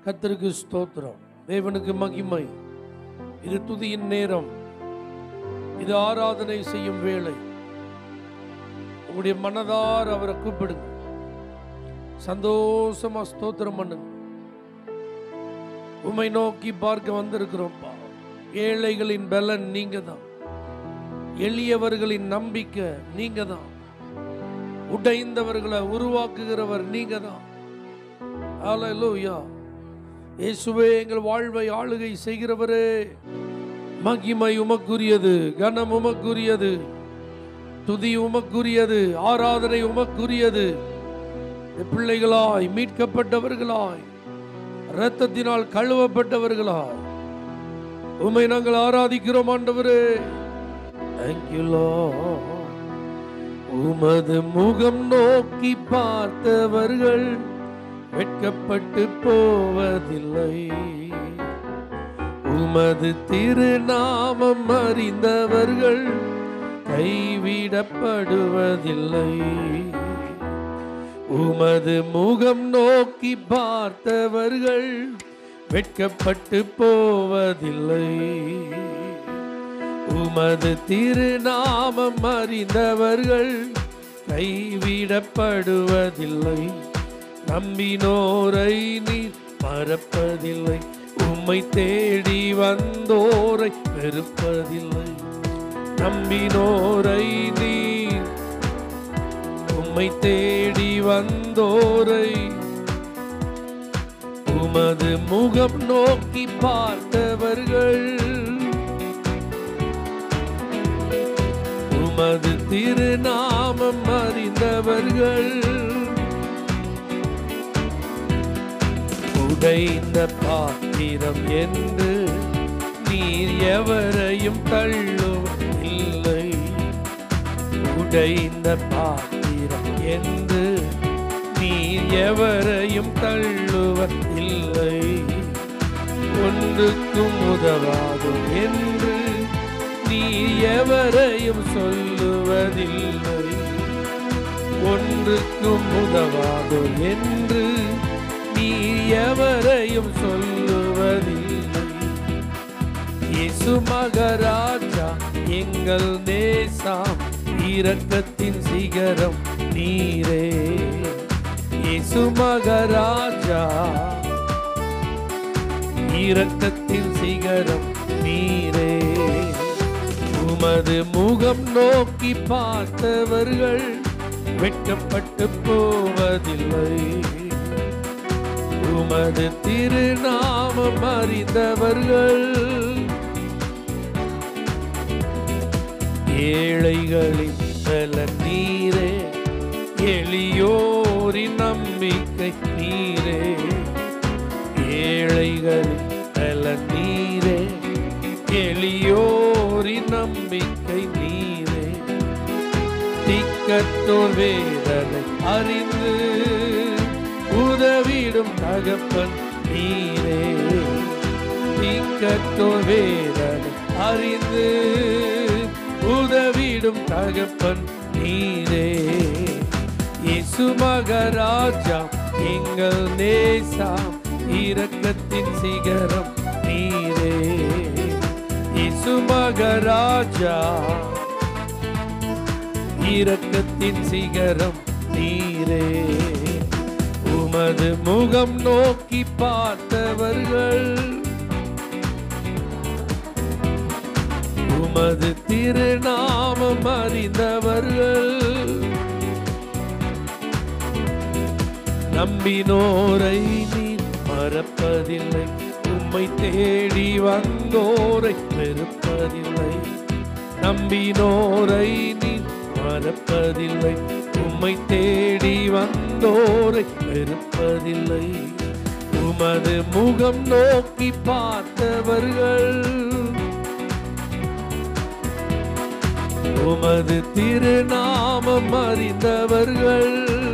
கர்த்தருக்கு ஸ்தோத்திரம் தேவனுக்கு மகிமை இது துதியின் நேரம் இது ஆராதனை செய்யும் வேளை உங்களுடைய மனதார் அவரை கூப்பிடுங்க சந்தோஷமா ஸ்தோத்திரம் பண்ணுங்க உமை நோக்கி பார்க்க வந்திருக்கிறோம்ப்பா ஏழைகளின் பலன் நீங்க தான் எளியவர்களின் நம்பிக்கை நீங்க தான் உடைந்தவர்களை உருவாக்குகிறவர் நீங்க தான் ஹalleluya இயேசுவே எங்கள் வாழ்வை ஆளுகை செய்கிறவரே மகிமை உமக்குரியது கனம் உமக்குரியது துதி உமக்குரியது ஆராதனை உமக்குரியது இந்த பிள்ளைகளாய் மீட்கப்பட்டவர்களாய் இரத்தத்தினால் கழுவப்பட்டவர்களாய் உம்மை நாங்கள் ஆராதிக்கிறோம் ஆண்டவரே Thank you, Lord. உமது முகம் நோக்கி பார்த்தவர்கள் வெட்கப்பட்டு போவதில்லை உமது திருநாமம் அறிந்தவர்கள் கைவிடப்படுவதில்லை உமது முகம் நோக்கி பார்த்தவர்கள் வெட்கப்பட்டு போவதில்லை உமது திருநாமம் அறிந்தவர்கள் கைவிடப்படுவதில்லை நம்பினோரை நீ மறப்பதில்லை உம்மை தேடி வந்தோரை வெறுப்பதில்லை நம்பினோரை நீ உம்மை தேடி வந்தோரை உமது முகம் நோக்கி பார்த்தவர்கள் உமது திருநாமம் அறிந்தவர்கள் உடைந்த பாத்திரம் என்று நீர் எவரையும் தள்ளுவதில்லை உடைந்த பாத்திரம் என்று நீர் எவரையும் தள்ளுவதில்லை ஒன்றுக்கும் உதவாது என்று நீ எவரையும் சொல்லுவதில்லை ஒன்றுக்கும் உதவாது என்று நீ எவரையும் சொல்லுவதில்லை இயேசு மகராஜா எங்கள் நேசம் இரக்கத்தின் சிகரம் நீரே இயேசு மகராஜா இரக்கத்தின் சிகரம் நீரே உமது முகம் நோக்கி பார்த்தவர்கள் வெட்கப்பட்டு போவதில்லை உமது திருநாமம் அறிந்தவர்கள் ஏழைகளின் பலன் நீரே எளியோரின் நம்பிக்கை நீரே ஏழைகளின் பலன் நீரே எளியோரின் நம்பிக்கை நீரே திக்கத்தோர் வேதனை அறிந்து உதவிடும் தகப்பன் நீரே திக்கத்தோர் வேதனை அறிந்து உதவிடும் தகப்பன் நீரே இயேசு மகராஜா எங்கள் நேசம் இரக்கத்தின் சிகரம் நீரே இயேசு மகராஜா இரக்கத்தின் சிகரம் நீரே உமது முகம் நோக்கி பார்த்தவர்கள் உமது திருநாமம் அறிந்தவர்கள் நம்பினோரை நீ மறப்பதில்லை உம்மை தேடி வந்தோரை வெறுப்பதில்லை நம்பினோரை நீ மறப்பதில்லை உம்மை தேடி வந்தோரை வெறுப்பதில்லை உமது முகம் நோக்கி பார்த்தவர்கள் உமது திருநாமம் அறிந்தவர்கள்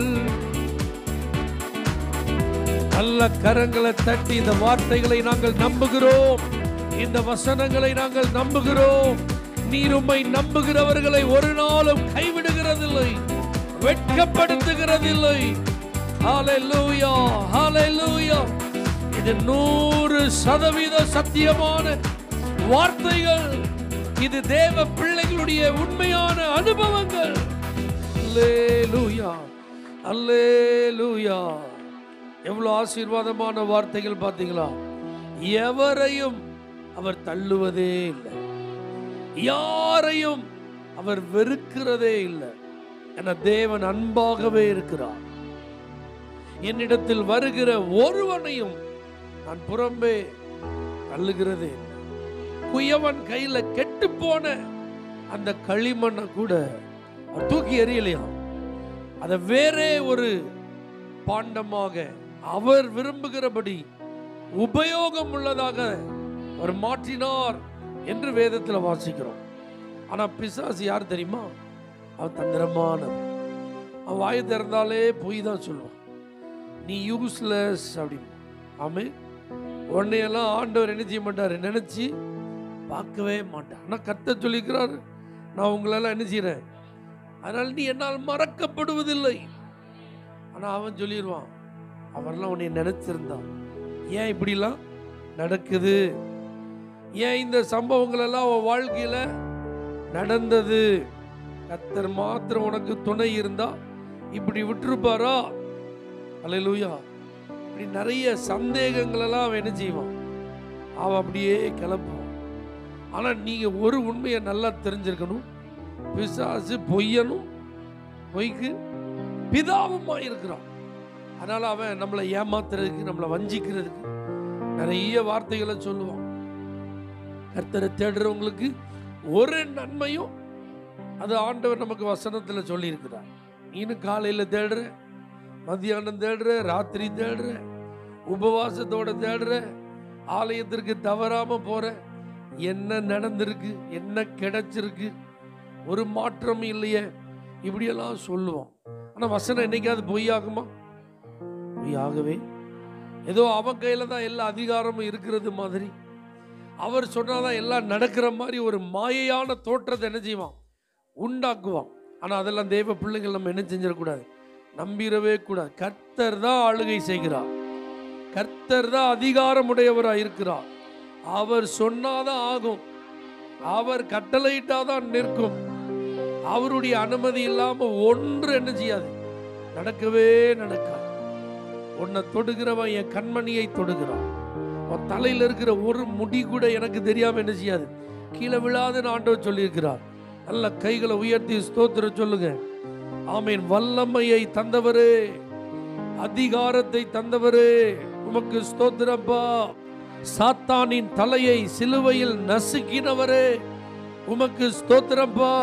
நல்ல கரங்களை தட்டி இந்த வார்த்தைகளை நாங்கள் நம்புகிறோம் இந்த வசனங்களை நாங்கள் நம்புகிறோம் நீர் உம்மை நம்புகிறவர்களை ஒரு நாளும் கைவிடுகிறதில்லை வெட்கப்படுத்துகிறதில்லை ஹalleluya ஹalleluya இது நூறு சதவீத சத்தியமான வார்த்தைகள் இது தேவ பிள்ளைகளுடைய உண்மையான அனுபவங்கள் அல்லேலூயா அல்லேலூயா எவ்வளவு ஆசீர்வாதமான வார்த்தைகள் பார்த்தீங்களா எவரையும் அவர் தள்ளுவதே இல்லை யாரையும் அவர் வெறுக்கிறதே இல்லை என தேவன் அன்பாகவே இருக்கிறார் என்னிடத்தில் வருகிற ஒருவனையும் நான் புறம்பே தள்ளுகிறதே இல்லை குயவன் கையில கெட்டு போன அந்த களிமண்ணை கூட அவர் தூக்கி எறியலையாம் அதை வேறே ஒரு பாண்டமாக அவர் விரும்புகிறபடி உபயோகம் உள்ளதாக அவர் மாற்றினார் என்று வேதத்தில் வாசிக்கிறோம் ஆனா பிசாசு யார் தெரியுமா அவன் தந்திரமானவன் அவன் வாயை திறந்தாலே பொய் தான் சொல்லுவான் நீ யூஸ்லெஸ் அப்படின்னு ஆமே உன்னையெல்லாம் ஆண்டவர் என்ன செய்ய மாட்டார் நினைச்சு பார்க்கவே மாட்டார் ஆனால் கத்த சொல்லிக்கிறார் நான் உங்களெல்லாம் என்ன செய்கிறேன் அதனால் நீ என்னால் மறக்கப்படுவதில்லை ஆனால் அவன் சொல்லிடுவான் அவரெல்லாம் உன்னை நினைச்சிருந்தான் ஏன் இப்படிலாம் நடக்குது ஏன் இந்த சம்பவங்கள் எல்லாம் உன் வாழ்க்கையில நடந்தது கத்தர் மாத்திரம் உனக்கு துணை இருந்தா இப்படி விட்டுருப்பாரா அல்லேலூயா இப்படி நிறைய சந்தேகங்கள் எல்லாம் அவன் என்ன செய்வான் அவன் அப்படியே கிளப்புவான் ஆனா நீங்க ஒரு உண்மையை நல்லா தெரிஞ்சிருக்கணும் பிசாசு பொய்யனும் பொய்க்கு பிதாவுமா இருக்கிறான் அதனால அவன் நம்மளை ஏமாத்துறதுக்கு நம்மளை வஞ்சிக்கிறதுக்கு நிறைய வார்த்தைகளை சொல்லுவான் கர்த்தரை தேடுறவங்களுக்கு ஒரு நன்மையும் அது ஆண்டவர் நமக்கு வசனத்தில் சொல்லியிருக்கிறார் நீனும் காலையில் தேடுற மத்தியானம் தேடுற ராத்திரி தேடுற உபவாசத்தோட தேடுற ஆலயத்திற்கு தவறாம போற என்ன நடந்திருக்கு என்ன கிடைச்சிருக்கு ஒரு மாற்றம் இல்லையே இப்படியெல்லாம் சொல்லுவோம் ஆனா வசனம் என்னைக்காவது பொய்யாகுமா பொய்யாகவே ஏதோ அவன் கையில தான் எல்லா அதிகாரமும் இருக்கிறது மாதிரி அவர் சொன்னாதான் எல்லாம் நடக்கிற மாதிரி ஒரு மாயையான தோற்றத்தை என்ன செய்வான் உண்டாக்குவான் ஆனா அதெல்லாம் தெய்வ பிள்ளைகள் நம்ம என்ன செஞ்சிடக்கூடாது நம்பிடவே கூடாது கர்த்தர் தான் ஆளுகை செய்கிறார் கர்த்தர் தான் அதிகாரமுடையவராக இருக்கிறார் அவர் சொன்னாதான் ஆகும் அவர் கட்டளையிட்டாதான் நிற்கும் அவருடைய அனுமதி இல்லாம ஒன்று என்ன செய்யாது நடக்கவே நடக்காது உன்னை தொடுகிறவன் என் கண்மணியை தொடுகிறான் உன் தலையில இருக்கிற ஒரு முடி கூட எனக்கு தெரியாம என்ன செய்யாது கீழே விழாதுன்னு ஆண்டவர் சொல்லியிருக்கிறார் நல்ல கைகளை உயர்த்தி ஸ்தோத்திரம் சொல்லுங்க ஆமீன் வல்லமையை தந்தவரே அதிகாரத்தை தந்தவரே உமக்கு ஸ்தோத்திரப்பா சாத்தானின் தலையை சிலுவையில் நசுக்கினவரே உமக்கு ஸ்தோத்திரப்பா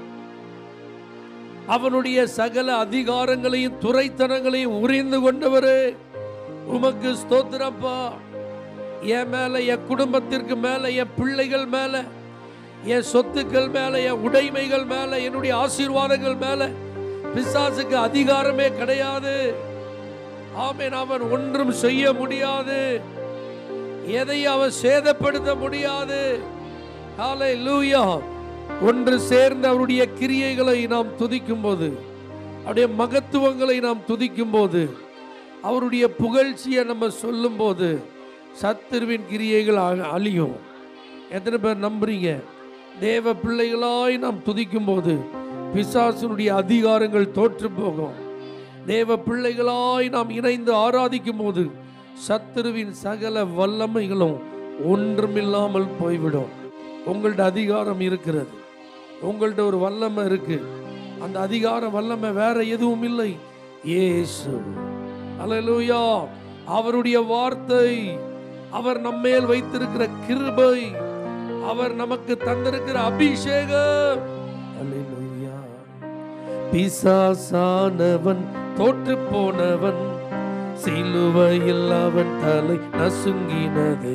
அவனுடைய சகல அதிகாரங்களையும் துறைத்தனங்களையும் உறிந்து கொண்டவரே உமக்கு ஸ்தோத்திரப்பா என் மேல என் குடும்பத்திற்கு மேல என் பிள்ளைகள் மேல என் சொத்துக்கள் மேல என் உடைமைகள் மேல என்னுடைய ஆசீர்வாதங்கள் மேல பிசாசுக்கு அதிகாரமே கிடையாது ஆமென் அவன் ஒன்றும் செய்ய முடியாது எதை அவன் சேதப்படுத்த முடியாது ஹalleluya ஒன்று சேர்ந்து அவருடைய கிரியைகளை நாம் துதிக்கும் போது அவருடைய மகத்துவங்களை நாம் துதிக்கும் போது அவருடைய புகழ்ச்சியை நம்ம சொல்லும் போது சத்துருவின் கிரியைகள் அ- அழியும் எத்தனை பேர் நம்புறீங்க தேவ பிள்ளைகளாய் நாம் துதிக்கும் போது பிசாசுனுடைய அதிகாரங்கள் தோற்று போகும் தேவ பிள்ளைகளாய் நாம் இணைந்து ஆராதிக்கும் போது சத்துருவின் சகல வல்லமைகளும் ஒன்றுமில்லாமல் போய்விடும் உங்கள்ட்ட அதிகாரம் இருக்கிறது உங்கள்ட்ட ஒரு வல்லமை இருக்கு அந்த அதிகார வல்லமை வேற எதுவும் இல்லை இயேசு அல்லேலூயா அவருடைய வார்த்தை அவர் நம்மேல் வைத்திருக்கிற கிருபை அவர் நமக்கு தந்திருக்கிற அபிஷேகம் அல்லேலூயா பிசாசானவன் தோற்று போனவன் சிலுவையில் அவன் தலை நசுங்கினது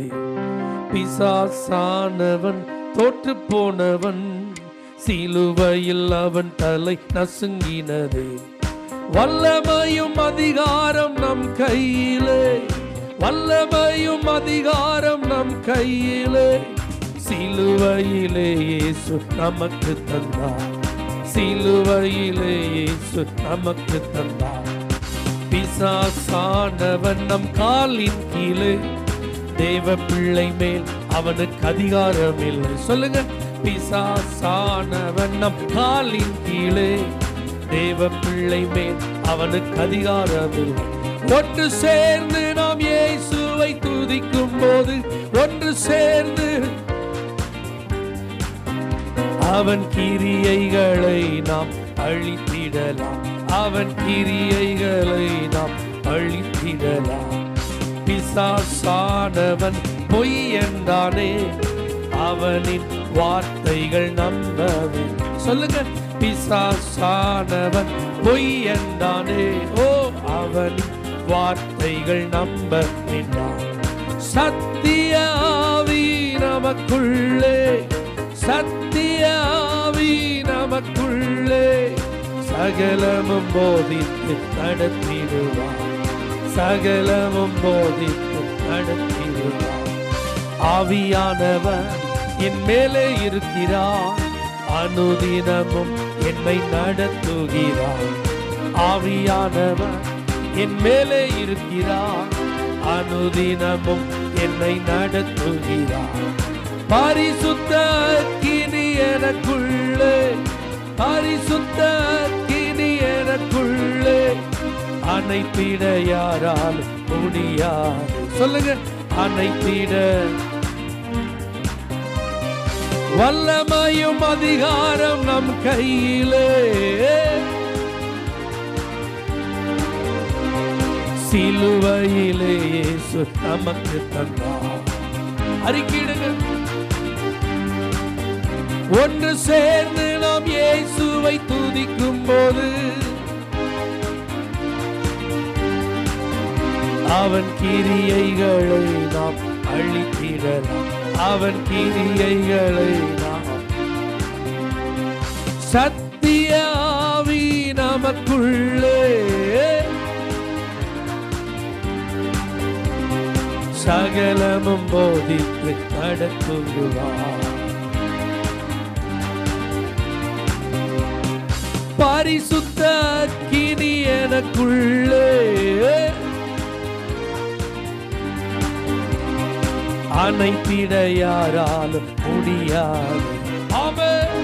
பிசாசானவன் தோற்று போனவன் சிலுவையில் அவன் தலை நசுங்கினது வல்லமையும் அதிகாரம் நம் கையிலே வல்லமையும் அதிகாரம் நம் கையிலே சிலுவையிலே இயேசு நமக்கு தந்தார் சிலுவையிலே இயேசு நமக்கு தந்தார் பிசாசானவன் நம் காலின் கீழே தேவ பிள்ளை மேல் அவனுக்கு அதிகாரம் இல்லை சொல்லுங்க பிசாசானவன் நம் காலின் கீழே தேவ பிள்ளை மேல் அவனுக்கு அதிகாரம் இல்லை ஒன்று சேர்ந்து நாம் இயேசுவை துதிக்கும் போது ஒன்று சேர்ந்து அவன் கிரியைகளை நாம் அழித்திடலாம் அவன் கிரியைகளை நாம் அழித்திடலாம் பிசாசானவன் பொய் என்றானே அவனின் வார்த்தைகள் நம்பவே சொல்லுங்க பிசாசானவன் பொய் என்றானே ஓ அவனின் வார்த்தைகள் நம்ப நின்றான் சத்திய ஆவி நமக்குள்ளே சத்திய ஆவி நமக்குள்ளே சகலமும் போதித்து நடத்திடுவார் சகலமும் போதித்து நடத்திடுவார் ஆவியானவர் என் மேலே இருக்கிறார் அனுதினமும் என்னை நடத்துகிறார் ஆவியானவர் என் மேலே இருக்கிறார் அனுதினமும் என்னை நடத்துகிறார் பரிசுத்த கினி எனக்குள்ளே பரிசுத்த கினி எனக்குள்ளே அனைத்திட யாரால் முடியாது சொல்லுங்க அனைத்திட வல்லமையும் அதிகாரம் நம் கையிலே சிலுவையிலே இயேசு நமக்கு தந்தார் அறிக்கையிடுங்க ஒன்று சேர்ந்து நாம் இயேசுவை துதிக்கும் போது அவன் கிரியைகளை நாம் அழித்திடலாம் அவன் கிரியைகளை நாம் சத்திய ஆவி நமக்குள்ளே சகலமும் போதித்து நடத்துகிறார் பரிசுத்த கினி எனக்குள்ளே அனைத்திட யாராலும் முடியாது ஆமென்.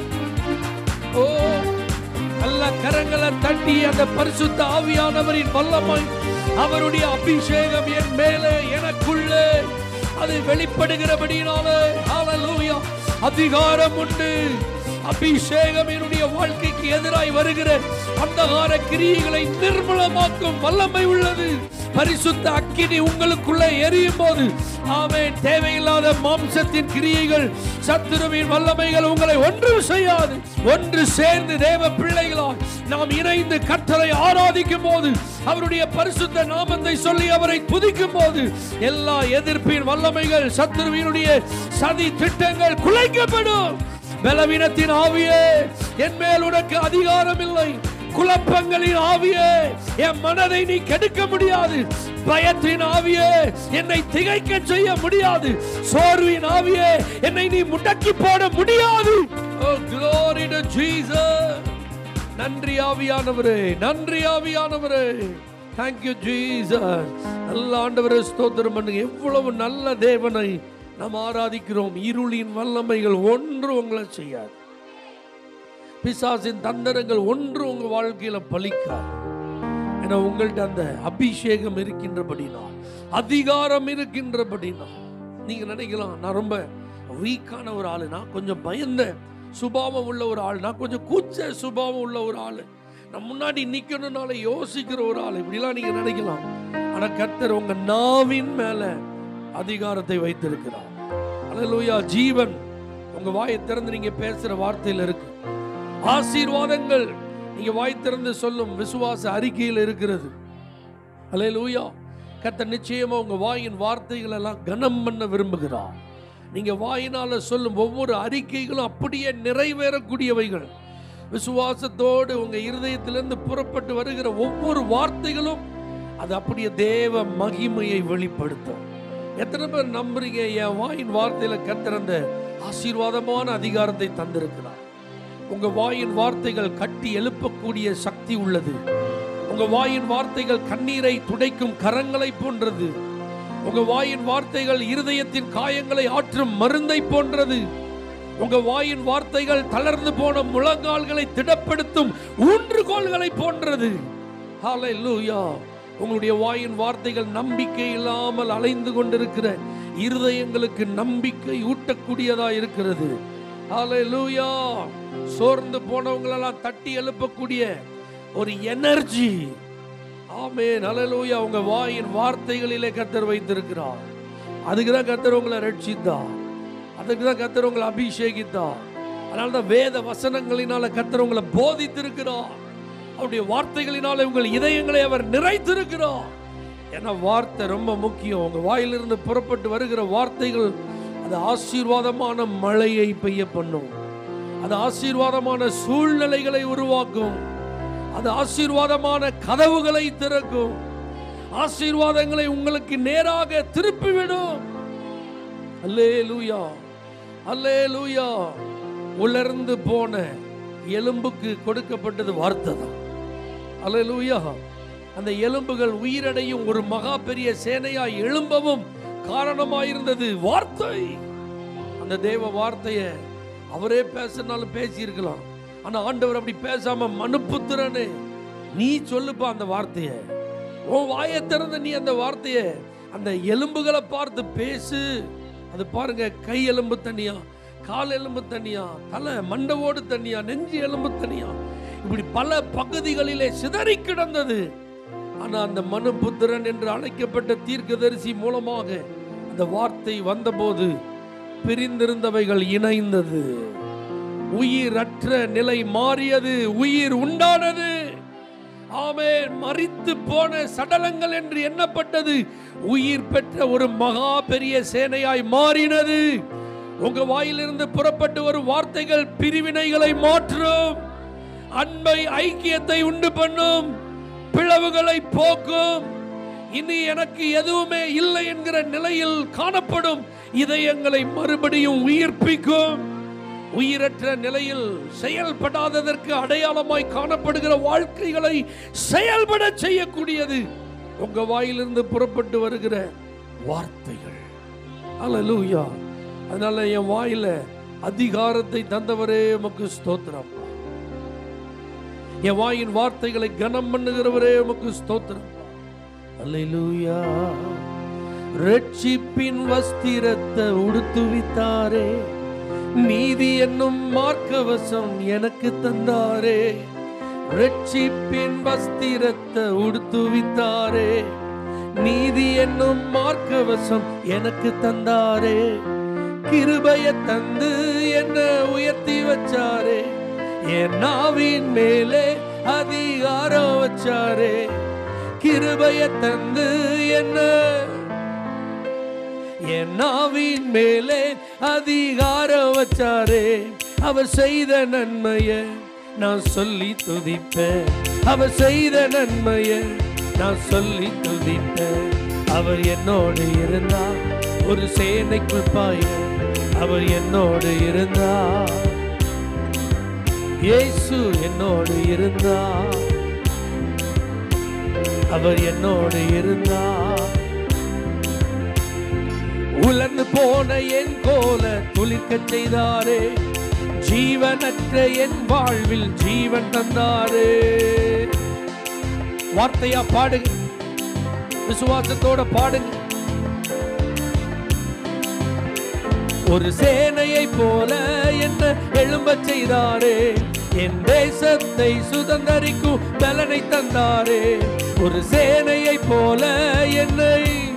ஓ நல்ல கரங்களை தட்டி அந்த பரிசுத்த ஆவியானவரின் வல்லமை அவருடைய அபிஷேகம் என் மேலே எனக்குள்ளே அது வெளிப்படுகிறபடினாலே ஹalleluya அதிகாரம் உண்டு அபிஷேகம் என்னுடைய வாழ்க்கைக்கு எதிராய் வருகிற அந்தகார கிரியைகளை நிர்மூலமாக்கும் வல்லமை உள்ளது பரிசுத்த அக்கினி உங்களுக்குள்ளே எரியும் போது ஆமென் தேவையில்லாத மாம்சத்தின் கிரியைகள் சத்துருவின் வல்லமைகள் உங்களை ஒன்றும் செய்யாது ஒன்று சேர்ந்து தேவ பிள்ளைகளால் நாம் இணைந்து கர்த்தரை ஆராதிக்கும் போது அவருடைய பரிசுத்த நாமத்தை சொல்லி அவரை துதிக்கும் போது எல்லா எதிர்ப்பின் வல்லமைகள் சத்துருவினுடைய சதி திட்டங்கள் குலைக்கப்படும் பலவீனத்தின் ஆவியே என் மேல் உனக்கு அதிகாரம் இல்லை குழப்பங்களின் ஆவியே என் மனதை நீ கெடுக்க முடியாது பயத்தின் ஆவியே என்னை திகைக்க செய்ய முடியாது சோர்வின் ஆவியே என்னை நீ முடக்கி போட முடியாது Oh, glory to Jesus. நன்றி ஆவியானவரே நன்றி ஆவியானவரே தேங்க்யூ ஜீசஸ் நல்ல ஆண்டவரே ஸ்தோத்திரம் பண்ணுங்க எவ்வளவு நல்ல தேவனை நாம் ஆராதிக்கிறோம் இருளின் வல்லமைகள் ஒன்று உங்களை செய்யாது பிசாசின் தந்திரங்கள் ஒன்று உங்க வாழ்க்கையில பலிக்காது ஏன்னா உங்கள்ட்ட அந்த அபிஷேகம் இருக்கின்றபடினால் அதிகாரம் இருக்கின்றபடினால் நீங்க நினைக்கலாம் நான் ரொம்ப வீக்கான ஒரு ஆளு நான் கொஞ்சம் பயந்த சுபாவம் உள்ள ஒரு ஆள் நான் கொஞ்சம் கூச்ச சுபாவம் உள்ள ஒரு ஆளு நான் முன்னாடி நிக்கணும்னால யோசிக்கிற ஒரு ஆள் இப்படிலாம் நீங்க நினைக்கலாம் ஆனா கர்த்தர் உங்க நாவின் மேல அதிகாரத்தை வைத்திருக்கிறார் அல்லேலூயா ஜீவன் உங்க வாயை திறந்து நீங்க பேசுற வார்த்தையில இருக்கு ஆசீர்வாதங்கள் நீங்க வாய் திறந்து சொல்லும் விசுவாச அறிக்கையில் இருக்கிறது அல்லேலூயா கர்த்தர் நிச்சயமா உங்க வாயின் வார்த்தைகள் எல்லாம் கனம் பண்ண விரும்புகிறார் நீங்க வாயினால சொல்லும் ஒவ்வொரு அறிக்கைகளும் அப்படியே நிறைவேறக்கூடியவைகள் விசுவாசத்தோடு உங்க இருதயத்திலிருந்து புறப்பட்டு வருகிற ஒவ்வொரு வார்த்தைகளும் அது அப்படியே தேவ மகிமையை வெளிப்படுத்தும் எத்தனை பேர் நம்புறீங்க என் வாயின் வார்த்தையில கர்த்தர் அந்த ஆசீர்வாதமான அதிகாரத்தை தந்திருக்கிறார் உங்க வாயின் வார்த்தைகள் கட்டி எழுப்பக்கூடிய சக்தி உள்ளது உங்க உங்க வாயின் வார்த்தைகள் கண்ணீரை துடைக்கும் கரங்களை போன்றது உங்க வாயின் வார்த்தைகள் இருதயத்தின் காயங்களை ஆற்றும் மருந்தை போன்றது உங்க வாயின் வார்த்தைகள் தளர்ந்து போன முழங்கால்களை திடப்படுத்தும் ஊன்றுகோல்களை போன்றது ஹalleluya உங்களுடைய வாயின் வார்த்தைகள் நம்பிக்கை இல்லாமல் அலைந்து கொண்டிருக்கிற இருதயங்களுக்கு நம்பிக்கை ஊட்டக்கூடியதா இருக்கிறது ஹalleluya சோர்ந்து போனவங்களெல்லாம் தட்டி எழுப்பக்கூடிய ஒரு எனர்ஜி ஆமென் ஹalleluya உங்க வாயின் வார்த்தைகளிலே கத்தர் வைத்திருக்கிறார் அதுக்கு தான் கத்தர் உங்களை ரட்சித்தார் அதுக்கு தான் கத்தர் உங்களை அபிஷேகித்தார் அதனால தான் வேத வசனங்களினால கத்தர் உங்களை போதித்திருக்கிறார் அவருடைய வார்த்தைகளினால உங்கள் இதயங்களை அவர் நிறைத்திருக்கிறார் ஏன்னா வார்த்தை ரொம்ப முக்கியம் உங்க வாயிலிருந்து புறப்பட்டு வருகிற வார்த்தைகள் அது ஆசீர்வாதமான மழையை பெய்ய பண்ணும் அது ஆசீர்வாதமான சூழ்நிலைகளை உருவாக்கும் அது ஆசீர்வாதமான கதவுகளை திறக்கும் ஆசீர்வாதங்களை உங்களுக்கு நேராக திருப்பிவிடும் அல்லே லூயா அல்லே லூயா உலர்ந்து போன எலும்புக்கு கொடுக்கப்பட்டது வார்த்தை தான் அல்லே லூயா அந்த எலும்புகள் உயிரடையும் ஒரு மகா பெரிய சேனையாய் எழும்பவும் காரணமாயிருந்தது வார்த்தை அந்த தேவ வார்த்தையை அவரே பேசினாலும் பேசியிருக்கலாம் ஆனா ஆண்டவர் அப்படி பேசாம மனுப்புத்திரனே நீ சொல்லுப்பா அந்த வார்த்தையை உன் வாயை திறந்து நீ அந்த வார்த்தையை அந்த எலும்புகளை பார்த்து பேசு அது பாருங்க கை எலும்பு தனியா கால் எலும்பு தனியா தலை மண்டவோடு தனியா நெஞ்சு எலும்பு தனியா இப்படி பல பகுதிகளிலே சிதறி கிடந்தது ஆனா அந்த மனுபுத்திரன் என்று அழைக்கப்பட்ட தீர்க்கதரிசி மூலமாக அந்த வார்த்தை வந்தபோது பிரிந்திருந்தவைகள் இணைந்தது உயிரற்ற நிலை மாறியது உயிர் உண்டானது ஆமென் மரித்து போன சடலங்கள் என்று எண்ணப்பட்டது உயிர் பெற்ற ஒரு மகா பெரிய சேனையாய் மாறினது உங்க வாயிலிருந்து புறப்பட்டு வரும் வார்த்தைகள் பிரிவினைகளை மாற்றும் அன்பை ஐக்கியத்தை உண்டு பண்ணும் பிளவுகளை போக்கும் இனி எனக்கு எதுவுமே இல்லை என்கிற நிலையில் காணப்படும் இதயங்களை மறுபடியும் உயிர்ப்பிக்கும் உயிரற்ற நிலையில் செயல்படாததற்கு அடையாளமாய் காணப்படுகிற வாழ்க்கைகளை செயல்பட செய்யக்கூடியது உங்க வாயிலிருந்து புறப்பட்டு வருகிற வார்த்தைகள் அல்லேலூயா அதனால என் வாயில அதிகாரத்தை தந்தவரே உமக்கு ஸ்தோத்திரம் என் வாயின் வார்த்தைகளை கனம் பண்ணுகிறவரே உமக்கு ஸ்தோத்திரம் அல்லேலூயா ரட்சிப்பின் வஸ்திரத்தை உடுத்துவித்தாரே நீதி என்னும் மார்க்கவசம் எனக்கு தந்தாரே ரட்சிப்பின் வஸ்திரத்தை உடுத்துவித்தாரே நீதி என்னும் மார்க்கவசம் எனக்கு தந்தாரே கிருபைய தந்து என்ன உயர்த்தி வச்சாரே என் நாவின் மேலே அதிகாரம் வச்சாரே கிருபைய தந்து என்ன என் நாவின் மேலே அதிகாரம் வச்சாரே அவர் செய்த நன்மைய நான் சொல்லி துதிப்பேன் அவர் செய்த நன்மைய நான் சொல்லி துதிப்பேன் அவர் என்னோடு இருந்தார் ஒரு சேனைக்குள் பாய அவர் என்னோடு இருந்தார் இயேசு என்னோடு இருந்தார் அவர் என்னோடு இருந்தார் உலர்ந்து போன என் கோல துளிர்க்க செய்தாரே ஜீவனற்ற என் வாழ்வில் ஜீவன் தந்தாரே வார்த்தையா பாடுங்க விசுவாசத்தோட பாடுங்க ஒரு சேனையை போல என்ன எழும்பச் செய்தாரே என் தேசத்தை சுதந்தரிக்கும் பலனை தந்தாரே ஒரு சேனையை போல என்னை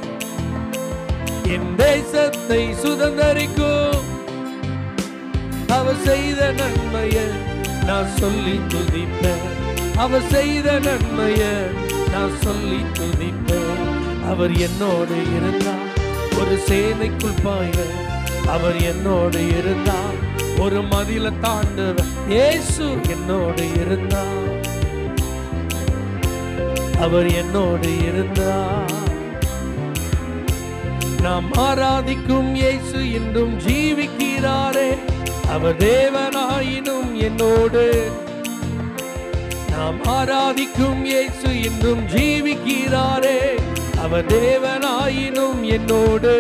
என் தேசத்தை சுதந்தரிக்கும் அவர் செய்த நன்மைய நான் சொல்லி துதிப்பேன் அவர் செய்த நன்மைய நான் சொல்லி துதிப்பேன் அவர் என்னோடு இருந்தார் ஒரு சேனைக்குள் பாய அவர் என்னோடு இருந்தார் ஒரு மதில தாண்டுவ இயேசு என்னோடு இருந்தார் அவர் என்னோடு இருந்தார் நாம் ஆராதிக்கும் இயேசு இன்றும் ஜீவிக்கிறாரே அவர் தேவனாயினும் என்னோடு நாம் ஆராதிக்கும் இயேசு இன்றும் ஜீவிக்கிறாரே அவர் தேவனாயினும் என்னோடு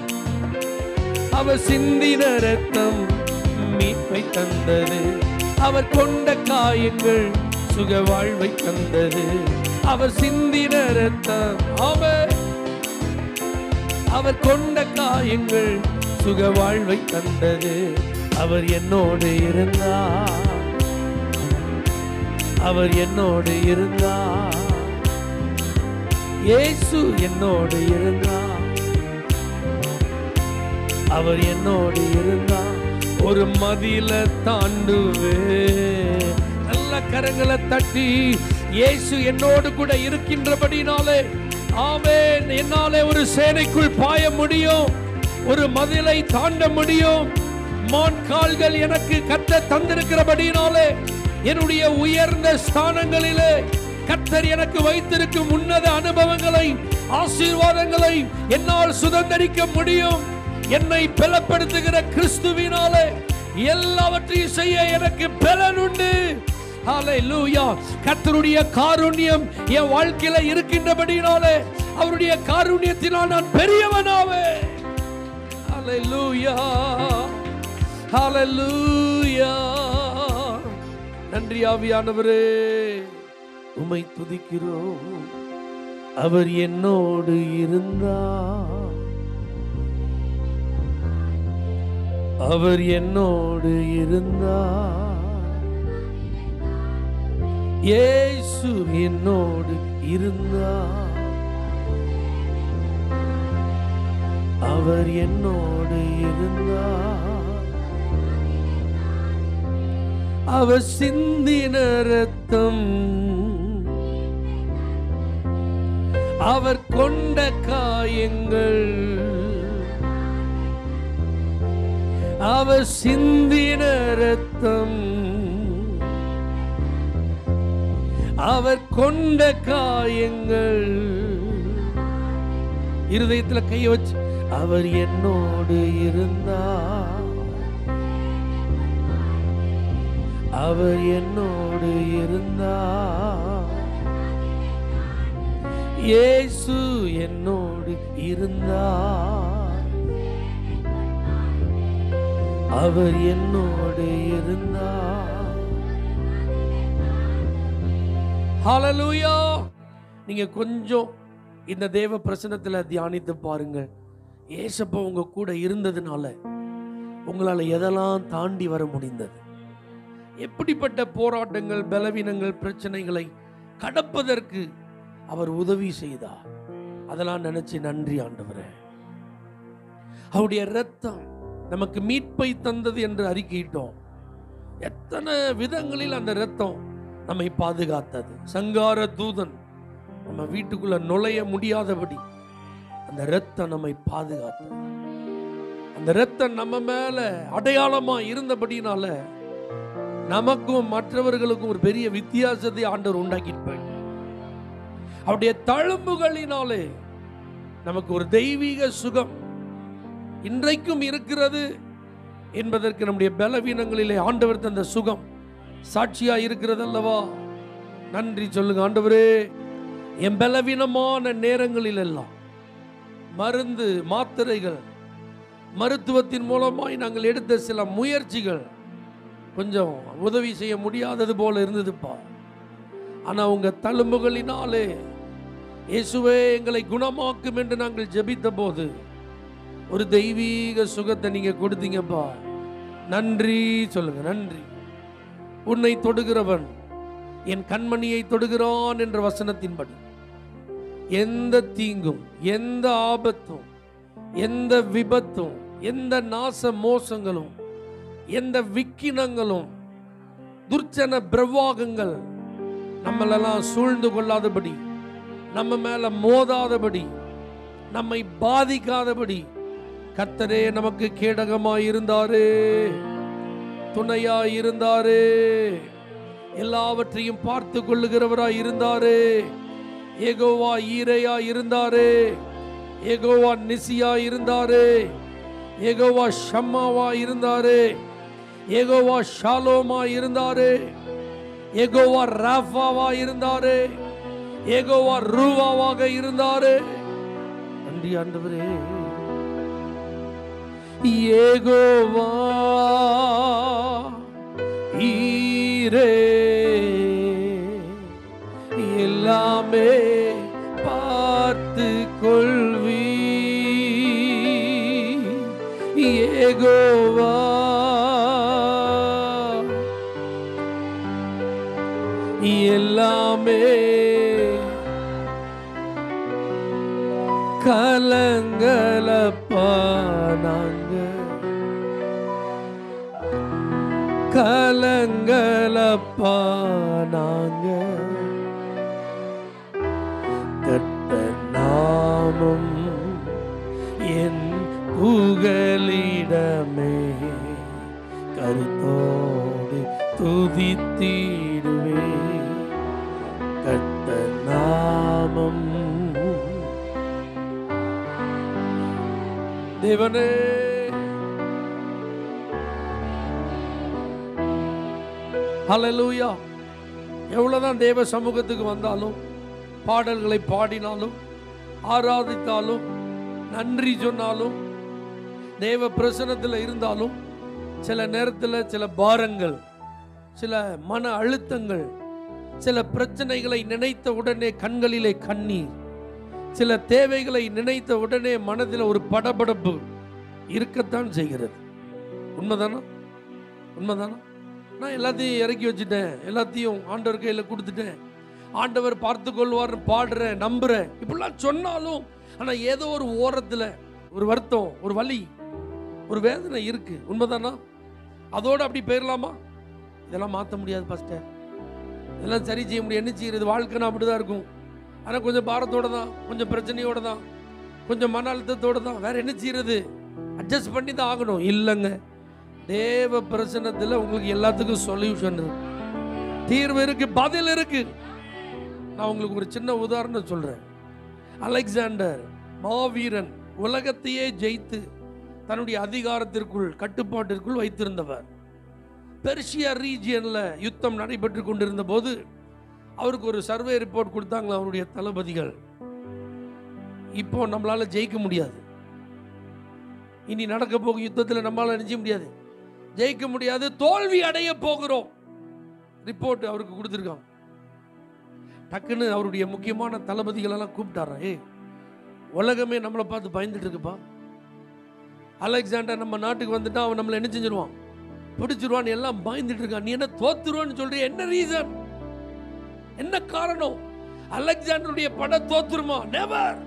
அவர் சிந்தின ரத்தம் மீட்பை தந்தது அவர் கொண்ட காயங்கள் சுக வாழ்வை தந்தது அவர் சிந்தின ரத்தம் அவர் அவர் கொண்ட காயங்கள் சுக வாழ்வை தந்தது அவர் என்னோடு இருந்தார் அவர் என்னோடு இருந்தார் இயேசு என்னோடு இருந்தார் அவர் என்னோடு இருந்தார் ஒரு மதியில தாண்டுவே நல்ல கரங்களை தட்டி இயேசு என்னோடு கூட இருக்கின்றபடினாலே ஆமென் என்னாலே ஒரு சேனைக்குள் பாய முடியும் ஒரு மதிலை தாண்ட முடியும் மான் கால்கள் எனக்கு கத்த தந்திருக்கிறபடினாலே என்னுடைய உயர்ந்த ஸ்தானங்களிலே கர்த்தர் எனக்கு வைத்திருக்கும் உன்னத அனுபவங்களை ஆசீர்வாதங்களை என்னால் சுதந்திரிக்க முடியும் என்னை பலப்படுத்துகிற கிறிஸ்துவினாலே எல்லாவற்றையும் செய்ய எனக்கு பலன் உண்டு ஹalleluya கர்த்தருடைய காருண்யம் என் வாழ்க்கையில இருக்கின்றபடினாலே அவருடைய காருண்யத்தினால் நான் பெரியவனாவேன் ஹalleluya ஹalleluya நன்றி ஆவியானவரே உமை துதிக்கிறோம் அவர் என்னோடு இருந்தார் அவர் என்னோடு இருந்தார் இயேசு என்னோடு இருந்தார் அவர் என்னோடு இருந்தார் அவர் சிந்தின ரத்தம் அவர் கொண்ட காயங்கள் அவர் சிந்தின ரத்தம் அவர் கொண்ட காயங்கள் இருதயத்துல கைய வச்சு அவர் என்னோடு இருந்தார் அவர் என்னோடு இருந்தார் இயேசு என்னோடு இருந்தார் அவர் என்னோடு இருந்தார் ஹalleluya நீங்க கொஞ்சம் இந்த தேவ பிரசனத்துல தியானித்து பாருங்க ஏசப்பா உங்க கூட இருந்ததுனால உங்களால எதெல்லாம் தாண்டி வர முடிந்தது எப்படிப்பட்ட போராட்டங்கள் பலவீனங்கள் பிரச்சனைகளை கடப்பதற்கு அவர் உதவி செய்தார் அதெல்லாம் நினைச்சு நன்றி ஆண்டவரே அவருடைய ரத்தம் நமக்கு மீட்பை தந்தது என்று அறிக்கையிட்டோம் எத்தனை விதங்களில் அந்த ரத்தம் நம்மை பாதுகாத்தது சங்கார தூதன் நம்ம வீட்டுக்குள்ள நுழைய முடியாதபடி அந்த ரத்தம் நம்மை பாதுகாத்தது அந்த ரத்தம் நம்ம மேல அடையாளமா இருந்தபடினால நமக்கும் மற்றவர்களுக்கும் ஒரு பெரிய வித்தியாசத்தை ஆண்டவர் உண்டாக்கியிருப்பாங்க அவருடைய தழும்புகளினாலே நமக்கு ஒரு தெய்வீக சுகம் இன்றைக்கும் இருக்கிறது என்பதற்கு நம்முடைய பலவீனங்களிலே ஆண்டவர் தந்த சுகம் சாட்சியா இருக்கிறது அல்லவா நன்றி சொல்லுங்க ஆண்டவரே என் பலவீனமான நேரங்களில் எல்லாம் மருந்து மாத்திரைகள் மருத்துவத்தின் மூலமாய் நாங்கள் எடுத்த சில முயற்சிகள் கொஞ்சம் உதவி செய்ய முடியாதது போல இருந்ததுப்பா ஆனா உங்க தழும்புகளினாலே இயேசுவே எங்களை குணமாக்கும் என்று நாங்கள் ஜெபித்த போது ஒரு தெய்வீக சுகத்தை நீங்க கொடுத்தீங்கப்பா நன்றி சொல்லுங்க நன்றி உன்னை தொடுகிறவன் என் கண்மணியை தொடுகிறான் என்ற வசனத்தின்படி எந்த தீங்கும் எந்த ஆபத்தும் எந்த விபத்தும் எந்த நாச மோசங்களும் எந்த விக்கினங்களும் துர்ச்சன பிரவாகங்கள் நம்மளெல்லாம் சூழ்ந்து கொள்ளாதபடி நம்ம மேல மோதாதபடி நம்மை பாதிக்காதபடி கர்த்தரே நமக்கு கேடகமாய் இருந்தாரே துணையாய் இருந்தாரே எல்லாவற்றையும் பார்த்து கொள்ளுகிறவராய் இருந்தாரே ஏகோவா ஈரையா இருந்தாரே ஏகோவா நிசியா இருந்தாரே ஏகோவா ஷம்மாவா இருந்தாரே ஏகோவா ஷாலோமா இருந்தாரே ஏகோவா ராஃபாவா இருந்தாரு ஏகோவா ரூவாவாக இருந்தாரு நன்றி ஆண்டவரே ஏகோவா ஈரே எல்லாமே பார்த்து கொள்வி ஏகோவா எல்லாமே கலங்கலப்பா நாங்க கலங்கலப்பா நாங்க கட்ட நாமம் என் புகலிடமே கருத்தோடு துதித்திடுவே கட்ட நாமம் தேவனே ஹalleluya எவ்வளவுதான் தேவ சமூகத்துக்கு வந்தாலும் பாடல்களை பாடினாலும் ஆராதித்தாலும் நன்றி சொன்னாலும் தேவ பிரசனத்தில் இருந்தாலும் சில நேரத்தில் சில பாரங்கள் சில மன அழுத்தங்கள் சில பிரச்சனைகளை நினைத்த உடனே கண்களிலே கண்ணீர் சில தேவைகளை நினைத்த உடனே மனதில் ஒரு படபடப்பு இருக்கத்தான் செய்கிறது உண்மைதானா உண்மைதானா நான் எல்லாத்தையும் இறக்கி வச்சுட்டேன் எல்லாத்தையும் ஆண்டவர் கையில் கொடுத்துட்டேன் ஆண்டவர் பார்த்து கொள்வார்னு பாடுறேன் நம்புறேன் இப்படிலாம் சொன்னாலும் ஆனால் ஏதோ ஒரு ஓரத்தில் ஒரு வருத்தம் ஒரு வலி ஒரு வேதனை இருக்கு உண்மைதானா அதோடு அப்படி போயிடலாமா இதெல்லாம் மாற்ற முடியாது பாஸ்டர் இதெல்லாம் சரி செய்ய முடியும் என்ன செய்யறது வாழ்க்கைனா அப்படிதான் இருக்கும் ஆனால் கொஞ்சம் பாரத்தோட தான் கொஞ்சம் பிரச்சனையோட தான் கொஞ்சம் மன அழுத்தத்தோட தான் வேற என்ன செய்யறது அட்ஜஸ்ட் பண்ணி தான் ஆகணும் இல்லைங்க தேவ பிரச்சனத்தில் உங்களுக்கு எல்லாத்துக்கும் சொல்யூஷன் இருக்கு தீர்வு இருக்கு பதில் இருக்கு நான் உங்களுக்கு ஒரு சின்ன உதாரணம் சொல்றேன் அலெக்சாண்டர் மாவீரன் உலகத்தையே ஜெயித்து தன்னுடைய அதிகாரத்திற்குள் கட்டுப்பாட்டிற்குள் வைத்திருந்தவர் பெர்ஷியா ரீஜியன்ல யுத்தம் நடைபெற்று கொண்டிருந்த போது அவருக்கு ஒரு சர்வே ரிப்போர்ட் கொடுத்தாங்களா அவருடைய தளபதிகள் இப்போ நம்மளால ஜெயிக்க முடியாது இனி நடக்க போகும் யுத்தத்தில் நம்மளால நிச்சய முடியாது ஜெயிக்க முடியாது தோல்வி அடைய போகிறோம் ரிப்போர்ட் அவருக்கு கொடுத்துருக்காங்க டக்குன்னு அவருடைய முக்கியமான தளபதிகள் எல்லாம் கூப்பிட்டாராம் ஏய் உலகமே நம்மளை பார்த்து பயந்துட்டு இருக்குப்பா அலெக்சாண்டர் நம்ம நாட்டுக்கு வந்துட்டா அவன் நம்மளை என்ன செஞ்சிருவான் பிடிச்சிருவான்னு எல்லாம் பயந்துட்டு இருக்கான் நீ என்ன தோத்துருவான்னு சொல்றிய என்ன ரீசன் என்ன காரணம் அலெக்சாண்டருடைய பட தோத்துருமா நெவர்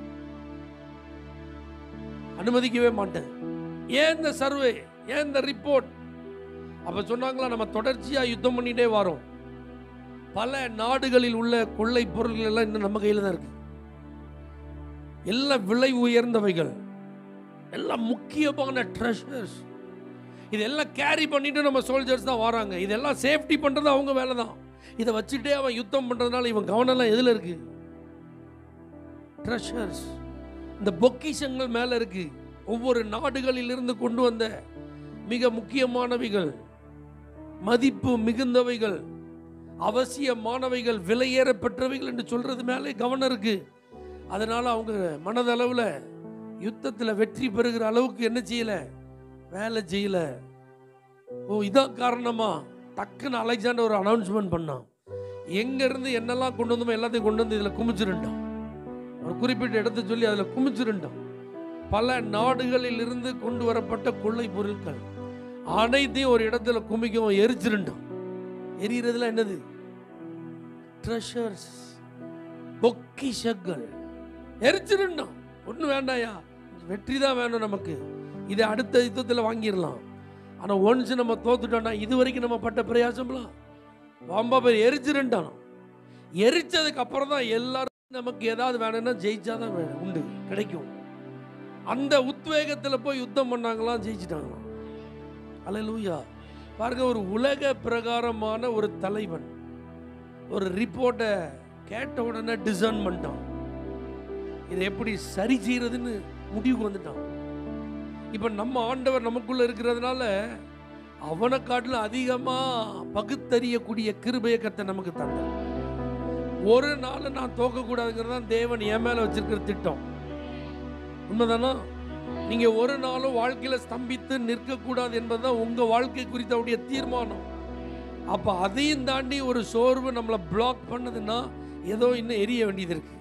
அனுமதிக்கவே மாட்டேன் ஏன் இந்த சர்வே ஏன் இந்த ரிப்போர்ட் அப்ப சொன்னாங்களா நம்ம தொடர்ச்சியா யுத்தம் பண்ணிட்டே வரோம் பல நாடுகளில் உள்ள கொள்ளை பொருள்கள் எல்லாம் இன்னும் நம்ம கையில தான் இருக்கு எல்லாம் விலை உயர்ந்தவைகள் எல்லாம் முக்கியமான ட்ரெஷர்ஸ் இதெல்லாம் கேரி பண்ணிட்டு நம்ம சோல்ஜர்ஸ் தான் வராங்க இதெல்லாம் சேஃப்டி பண்றது அவங்க வேலை தான் இதை வச்சுட்டே அவன் யுத்தம் பண்றதுனால இவன் கவனம் எல்லாம் எதுல இருக்கு ட்ரெஷர்ஸ் இந்த பொக்கிஷங்கள் மேல இருக்கு ஒவ்வொரு நாடுகளில் இருந்து கொண்டு வந்த மிக முக்கியமானவைகள் மதிப்பு மிகுந்தவைகள் அவசியமானவைகள் விலையேற பெற்றவைகள் என்று சொல்றது மேலே கவனம் இருக்கு அதனால அவங்க மனதளவில் யுத்தத்தில் வெற்றி பெறுகிற அளவுக்கு என்ன செய்யல வேலை செய்யல ஓ இதான் காரணமா டக்குன்னு அலெக்சாண்டர் ஒரு அனௌன்ஸ்மெண்ட் பண்ணான் எங்க இருந்து என்னெல்லாம் கொண்டு வந்தோமோ எல்லாத்தையும் கொண்டு வந்து இதுல குமிச்சிருண்டான் ஒரு குறிப்பிட்ட இடத்தை சொல்லி அதுல குமிச்சிருண்டான் பல நாடுகளில் இருந்து கொண்டு வரப்பட்ட கொள்ளை பொருட்கள் அனைத்தையும் ஒரு இடத்துல குமிக்கவும் எரிச்சிருண்டான் எரியறதுல என்னது ட்ரெஷர்ஸ் பொக்கிஷங்கள் எரிச்சிருண்டான் ஒன்றும் வேண்டாயா வெற்றி தான் வேணும் நமக்கு இதை அடுத்த யுத்தத்தில் வாங்கிடலாம் ஆனால் ஒன்ஸ் நம்ம தோத்துட்டோம்னா இது வரைக்கும் நம்ம பட்ட பிரயாசம்லாம் ரொம்ப பேர் எரிச்சிருண்டானோ எரிச்சதுக்கு அப்புறம் தான் எல்லாரும் நமக்கு ஏதாவது வேணும்னா ஜெயிச்சாதான் வேணும் உண்டு கிடைக்கும் அந்த உத்வேகத்தில் போய் யுத்தம் பண்ணாங்களாம் ஜெயிச்சிட்டாங்களாம் அல்லேலூயா பாருங்க ஒரு உலக பிரகாரமான ஒரு தலைவன் ஒரு ரிப்போர்ட்டை கேட்ட உடனே டிசைன் பண்ணிட்டான் இதை எப்படி சரி செய்யறதுன்னு முடிவுக்கு வந்துட்டான் இப்போ நம்ம ஆண்டவர் நமக்குள்ள இருக்கிறதுனால அவனை காட்டிலும் அதிகமா பகுத்தறியக்கூடிய கிருபையை கத்த நமக்கு தந்தார் ஒரு நாள் நான் தோக்கக்கூடாதுங்கிறது தான் தேவன் என் மேல வச்சிருக்கிற திட்டம் உண்மைதானா நீங்க ஒரு நாளும் வாழ்க்கையில ஸ்தம்பித்து நிற்கக்கூடாது என்பதுதான் உங்க வாழ்க்கை குறித்த அவருடைய தீர்மானம் அப்ப அதையும் தாண்டி ஒரு சோர்வு நம்மளை பிளாக் பண்ணதுன்னா ஏதோ இன்னும் எரிய வேண்டியது இருக்கு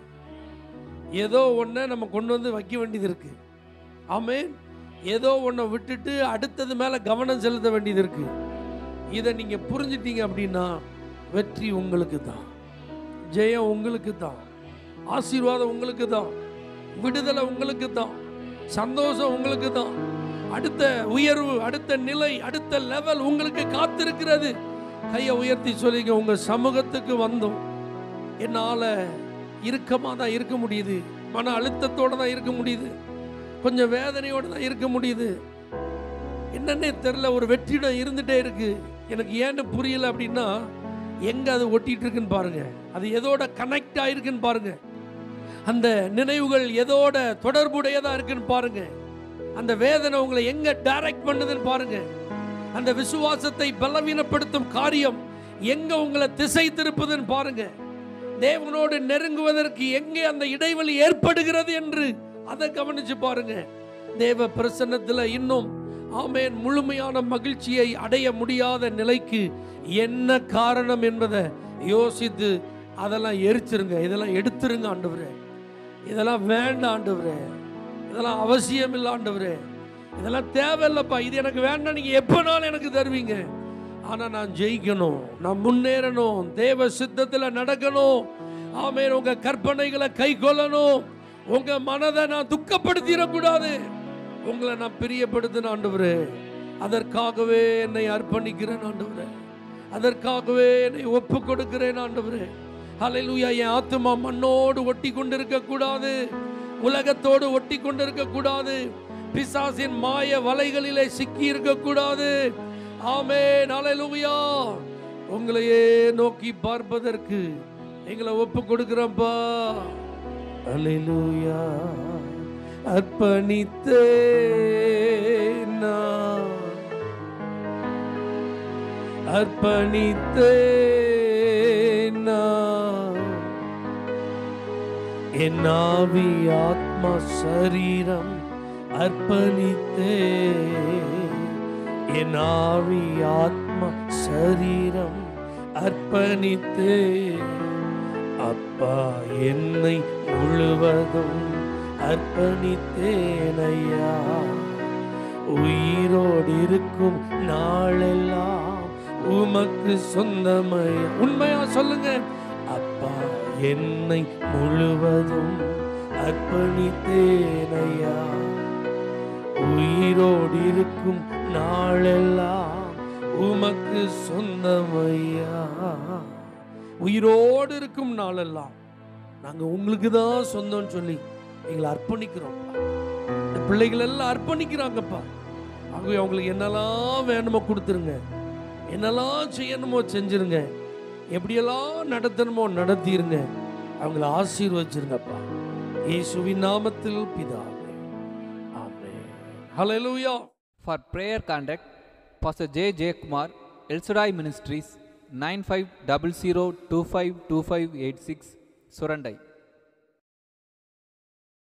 ஏதோ ஒன்றை நம்ம கொண்டு வந்து வைக்க வேண்டியது இருக்கு ஆமென் ஏதோ ஒன்றை விட்டுட்டு அடுத்தது மேலே கவனம் செலுத்த வேண்டியது இருக்கு இதை நீங்கள் புரிஞ்சிட்டீங்க அப்படின்னா வெற்றி உங்களுக்கு தான் ஜெயம் உங்களுக்கு தான் ஆசீர்வாதம் உங்களுக்கு தான் விடுதலை உங்களுக்கு தான் சந்தோஷம் உங்களுக்கு தான் அடுத்த உயர்வு அடுத்த நிலை அடுத்த லெவல் உங்களுக்கு காத்திருக்கிறது கையை உயர்த்தி சொல்லிங்க உங்க சமூகத்துக்கு வந்தோம் என்னால இறுக்கமாக தான் இருக்க முடியுது மன அழுத்தத்தோட தான் இருக்க முடியுது கொஞ்சம் வேதனையோட தான் இருக்க முடியுது என்னன்னே தெரில ஒரு வெற்றிடம் இருந்துட்டே இருக்கு எனக்கு ஏன்னு புரியல அப்படின்னா எங்க அது ஒட்டிட்டு இருக்குன்னு பாருங்க அது எதோட கனெக்ட் ஆயிருக்குன்னு பாருங்க அந்த நினைவுகள் எதோட தொடர்புடையதா இருக்குன்னு பாருங்க அந்த வேதனை உங்களை எங்க டைரக்ட் பண்ணுதுன்னு பாருங்க அந்த விசுவாசத்தை பலவீனப்படுத்தும் காரியம் எங்க உங்களை திசை திருப்புதுன்னு பாருங்க தேவனோடு நெருங்குவதற்கு எங்கே அந்த இடைவெளி ஏற்படுகிறது என்று அதை கவனிச்சு பாருங்க தேவ பிரசன்னத்துல இன்னும் ஆமேன் முழுமையான மகிழ்ச்சியை அடைய முடியாத நிலைக்கு என்ன காரணம் என்பதை யோசித்து அதெல்லாம் எரிச்சிருங்க இதெல்லாம் எடுத்துருங்க ஆண்டவரே இதெல்லாம் வேண்டாம் ஆண்டவரே இதெல்லாம் அவசியம் இல்லை ஆண்டவரே இதெல்லாம் தேவையில்லைப்பா இது எனக்கு வேண்டாம் நீங்க எப்பனாலும் எனக்கு தருவீங்க ஆனா நான் ஜெயிக்கணும் நான் முன்னேறணும் தேவ சித்தத்துல நடக்கணும் ஆமேன் உங்க கற்பனைகளை கை கொள்ளணும் உங்க மனதை நான் துக்கப்படுத்திடக்கூடாது உங்களை நான் பிரியப்படுத்தின ஆண்டவரே அதற்காகவே என்னை அர்ப்பணிக்கிறேன் ஆண்டவரே அதற்காகவே என்னை ஒப்பு கொடுக்கிறேன் ஆண்டவரே ஹalleluya என் ஆத்துமா மண்ணோடு ஒட்டி கொண்டிருக்க கூடாது உலகத்தோடு ஒட்டி கொண்டிருக்க கூடாது பிசாசின் மாய வலைகளிலே சிக்கி இருக்க கூடாது ஆமென் ஹalleluya உங்களையே நோக்கி பார்ப்பதற்கு எங்களை ஒப்பு கொடுக்கிறோம்ப்பா ஹalleluya அர்ப்பணித்தே நான் அர்ப்பணித்தே நான் என் ஆவி ஆத்மா சரீரம் அர்ப்பணித்தே என் ஆவி ஆத்மா சரீரம் அர்ப்பணித்தே அப்பா என்னை முழுவதும் அர்ப்பணித்தேனையா உயிரோடு இருக்கும் நாளெல்லாம் உமக்கு சொந்தமையா உண்மையா சொல்லுங்க அப்பா என்னை முழுவதும் அர்ப்பணித்தேனையா உயிரோடு இருக்கும் நாளெல்லாம் உமக்கு சொந்தமையா உயிரோடு இருக்கும் நாளெல்லாம் நாங்க உங்களுக்கு தான் சொந்தம்னு சொல்லி எங்களை அர்ப்பணிக்கிறோம் இந்த பிள்ளைகள் எல்லாம் அர்ப்பணிக்கிறாங்கப்பா ஆகவே அவங்களுக்கு என்னெல்லாம் வேணுமோ கொடுத்துருங்க என்னெல்லாம் செய்யணுமோ செஞ்சிருங்க எப்படியெல்லாம் நடத்தணுமோ நடத்திருங்க அவங்கள ஆசீர்வச்சிருங்கப்பா இயேசுவின் நாமத்தில் பிதாவே ஆமென் ஹalleluya For prayer contact, Pastor J. J. Kumar, El Shaddai Ministries, 9500252586, Surandai.